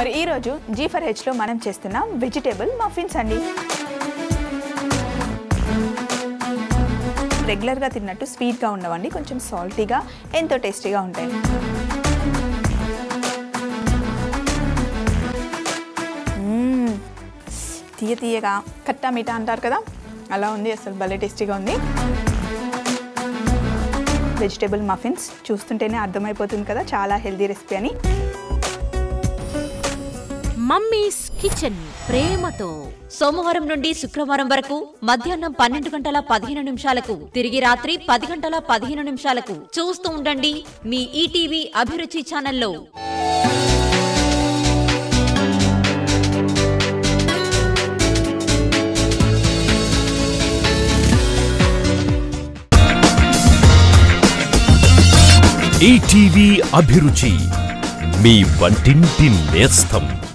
మరి ఈరోజు G for హెచ్లో మనం చేస్తున్నాం వెజిటేబుల్ మఫిన్స్ అండి రెగ్యులర్గా తిన్నట్టు స్వీట్గా ఉండవండి కొంచెం సాల్టీగా ఎంతో టేస్టీగా ఉంటాయి మ్మ్. తీయ తీయగా కట్టా మీఠా అంటారు కదా అలా ఉంది అసలు భలే టేస్టీగా ఉంది వెజిటేబుల్ మఫిన్స్ చూస్తుంటేనే అర్థమైపోతుంది కదా చాలా హెల్దీ రెసిపీ అని మమ్మీస్ కిచెన్ ప్రేమతో సోమవారం నుండి శుక్రవారం వరకు మధ్యాహ్నం పన్నెండు గంటల పదిహేను నిమిషాలకు తిరిగి రాత్రి పది గంటల పదిహేను నిమిషాలకు చూస్తూ ఉండండి మీ ఈటీవీ అభిరుచి ఛానల్లో ఈటీవీ అభిరుచి మీ వంటింటి నేస్తం